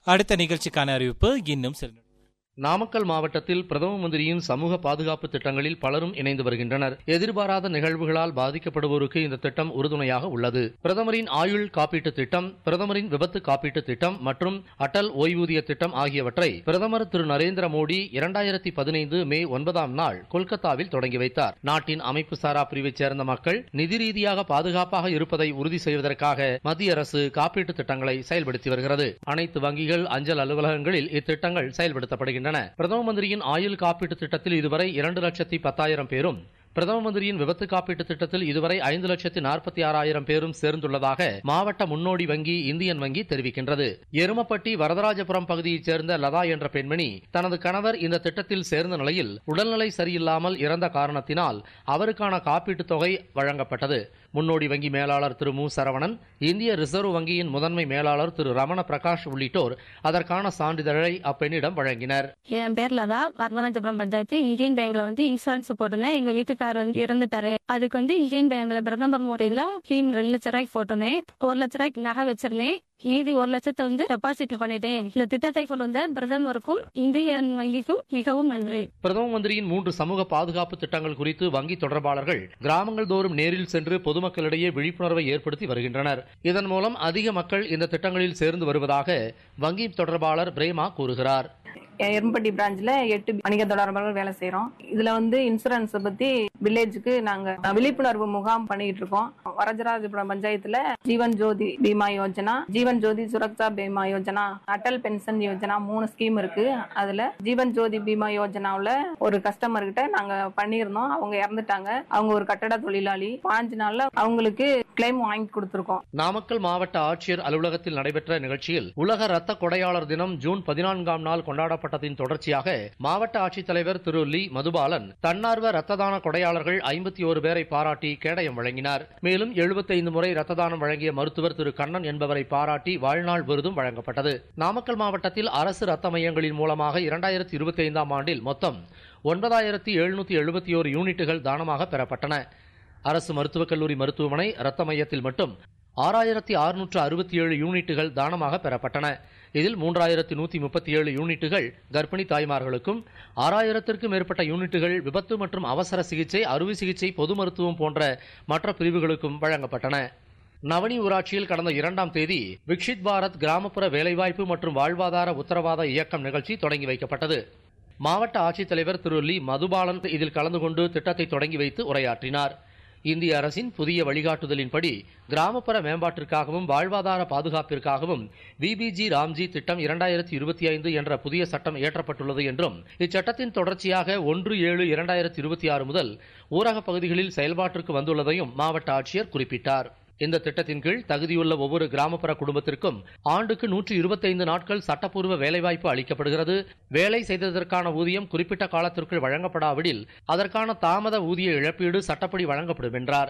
அடுத்த நிகழ்ச்சிக்கான அறிவிப்பு இன்னும் சில நாமக்கல் மாவட்டத்தில் பிரதம மந்திரியின் சமூக பாதுகாப்பு திட்டங்களில் பலரும் இணைந்து வருகின்றனர் எதிர்பாராத நிகழ்வுகளால் பாதிக்கப்படுவோருக்கு இந்த திட்டம் உறுதுணையாக உள்ளது பிரதமரின் ஆயுள் காப்பீட்டு திட்டம் பிரதமரின் விபத்து காப்பீட்டு திட்டம் மற்றும் அடல் ஓய்வூதிய திட்டம் ஆகியவற்றை பிரதமர் திரு நரேந்திர மோடி இரண்டாயிரத்தி பதினைந்து மே ஒன்பதாம் நாள் கொல்கத்தாவில் தொடங்கி வைத்தார் நாட்டின் அமைப்பு சாரா பிரிவைச் சேர்ந்த மக்கள் நிதி ரீதியாக பாதுகாப்பாக இருப்பதை உறுதி செய்வதற்காக மத்திய அரசு காப்பீட்டு திட்டங்களை செயல்படுத்தி வருகிறது அனைத்து வங்கிகள் அஞ்சல் அலுவலகங்களில் இத்திட்டங்கள் செயல்படுத்தப்படுகின்றன பிரதம மந்திரியின் ஆயுள் காப்பீட்டு திட்டத்தில் இதுவரை இரண்டு லட்சத்தி பத்தாயிரம் பேரும் பிரதம மந்திரியின் விபத்து காப்பீட்டு திட்டத்தில் இதுவரை ஐந்து லட்சத்தி நாற்பத்தி ஆறாயிரம் பேரும் சேர்ந்துள்ளதாக மாவட்ட முன்னோடி வங்கி இந்தியன் வங்கி தெரிவிக்கின்றது எருமப்பட்டி வரதராஜபுரம் பகுதியைச் சேர்ந்த லதா என்ற பெண்மணி தனது கணவர் இந்த திட்டத்தில் சேர்ந்த நிலையில் உடல்நிலை சரியில்லாமல் இறந்த காரணத்தினால் அவருக்கான காப்பீட்டுத் தொகை வழங்கப்பட்டது முன்னோடி வங்கி மேலாளர் திரு மு சரவணன் இந்திய ரிசர்வ் வங்கியின் முதன்மை மேலாளர் திரு ரமண பிரகாஷ் உள்ளிட்டோர் அதற்கான சான்றிதழை அப்பெண்ணிடம் வழங்கினர் என் பேர்ல தான் வரதராஜபுரம் பஞ்சாயத்து இந்தியன் பேங்க்ல வந்து இன்சூரன்ஸ் போட்டிருந்தேன் எங்க வீட்டுக்காரர் வந்து இறந்துட்டாரு அதுக்கு வந்து இந்தியன் பேங்க்ல பிரதமர் மோடியில ஸ்கீம் ரெண்டு லட்ச ரூபாய்க்கு போட்டோன்னே ஒரு லட்ச ரூபாய்க்கு நகை வச்சிருந்தேன் மீதி ஒரு லட்சத்தை வந்து டெபாசிட் பண்ணிட்டேன் இந்த திட்டத்தை கொண்டு வந்த பிரதமருக்கும் இந்தியன் வங்கிக்கும் மிகவும் நன்றி பிரதம மந்திரியின் மூன்று சமூக பாதுகாப்பு திட்டங்கள் குறித்து வங்கி தொடர்பாளர்கள் கிராமங்கள் தோறும் நேரில் சென்று பொதுமக்களிடையே விழிப்புணர்வை ஏற்படுத்தி வருகின்றனர் இதன் மூலம் அதிக மக்கள் இந்த திட்டங்களில் சேர்ந்து வருவதாக வங்கி தொடர்பாளர் பிரேமா கூறுகிறார் எரும்பட்டி பிரான்ச்ல எட்டு வணிக தொடர்பாளர்கள் வேலை செய்யறோம் இதுல வந்து இன்சூரன்ஸ் பத்தி வில்லேஜுக்கு நாங்க விழிப்புணர்வு முகாம் பண்ணிட்டு இருக்கோம் வரதராஜபுரம் பஞ்சாயத்துல ஜீவன் ஜோதி பீமா யோஜனா ஜீவன் ஜோதி சுரக்ஷா பீமா யோஜனா அடல் பென்ஷன் யோஜனா மூணு ஸ்கீம் இருக்கு அதுல ஜீவன் ஜோதி பீமா யோஜனாவுல ஒரு கஸ்டமர் கிட்ட நாங்க பண்ணியிருந்தோம் அவங்க இறந்துட்டாங்க அவங்க ஒரு கட்டட தொழிலாளி பாஞ்சு நாள்ல அவங்களுக்கு கிளைம் வாங்கி கொடுத்துருக்கோம் நாமக்கல் மாவட்ட ஆட்சியர் அலுவலகத்தில் நடைபெற்ற நிகழ்ச்சியில் உலக ரத்த கொடையாளர் தினம் ஜூன் பதினான்காம் நாள் கொண்டாடப்பட்டதின் தொடர்ச்சியாக மாவட்ட ஆட்சித்தலைவர் திரு லீ மதுபாலன் தன்னார்வ ரத்த தான கொடையாளர்கள் ஐம்பத்தி ஒரு பேரை பாராட்டி கேடயம் வழங்கினார் மேலும் எழுபத்தைந்து முறை ரத்த தானம் வழங்கிய மருத்துவர் திரு கண்ணன் என்பவரை பாராட்டி வாழ்நாள் விருதும் வழங்கப்பட்டது நாமக்கல் மாவட்டத்தில் அரசு ரத்த மையங்களின் மூலமாக இரண்டாயிரத்தி இருபத்தி ஐந்தாம் ஆண்டில் மொத்தம் ஒன்பதாயிரத்தி எழுநூத்தி எழுபத்தி ஓரு யூனிட்டுகள் தானமாக பெறப்பட்டன அரசு மருத்துவக் கல்லூரி மருத்துவமனை ரத்த மையத்தில் மட்டும் ஆறாயிரத்தி அறுநூற்று அறுபத்தி ஏழு யூனிட்டுகள் தானமாக பெறப்பட்டன இதில் மூன்றாயிரத்தி நூத்தி முப்பத்தி ஏழு யூனிட்டுகள் கர்ப்பிணி தாய்மார்களுக்கும் ஆறாயிரத்திற்கும் மேற்பட்ட யூனிட்டுகள் விபத்து மற்றும் அவசர சிகிச்சை அறுவை சிகிச்சை பொது மருத்துவம் போன்ற மற்ற பிரிவுகளுக்கும் வழங்கப்பட்டன நவனி ஊராட்சியில் கடந்த இரண்டாம் தேதி விக்ஷித் பாரத் கிராமப்புற வேலைவாய்ப்பு மற்றும் வாழ்வாதார உத்தரவாத இயக்கம் நிகழ்ச்சி தொடங்கி வைக்கப்பட்டது மாவட்ட ஆட்சித்தலைவர் திரு லீ மதுபாலன் இதில் கலந்து கொண்டு திட்டத்தை தொடங்கி வைத்து உரையாற்றினார் இந்திய அரசின் புதிய வழிகாட்டுதலின்படி கிராமப்புற மேம்பாட்டிற்காகவும் வாழ்வாதார பாதுகாப்பிற்காகவும் விபிஜி ராம்ஜி திட்டம் இரண்டாயிரத்தி இருபத்தி ஐந்து என்ற புதிய சட்டம் இயற்றப்பட்டுள்ளது என்றும் இச்சட்டத்தின் தொடர்ச்சியாக ஒன்று ஏழு இரண்டாயிரத்தி இருபத்தி ஆறு முதல் ஊரகப் பகுதிகளில் செயல்பாட்டிற்கு வந்துள்ளதையும் மாவட்ட ஆட்சியர் குறிப்பிட்டார் இந்த திட்டத்தின் கீழ் தகுதியுள்ள ஒவ்வொரு கிராமப்புற குடும்பத்திற்கும் ஆண்டுக்கு நூற்று இருபத்தைந்து நாட்கள் சட்டப்பூர்வ வேலைவாய்ப்பு அளிக்கப்படுகிறது வேலை செய்ததற்கான ஊதியம் குறிப்பிட்ட காலத்திற்குள் வழங்கப்படாவிடில் அதற்கான தாமத ஊதிய இழப்பீடு சட்டப்படி வழங்கப்படும் என்றார்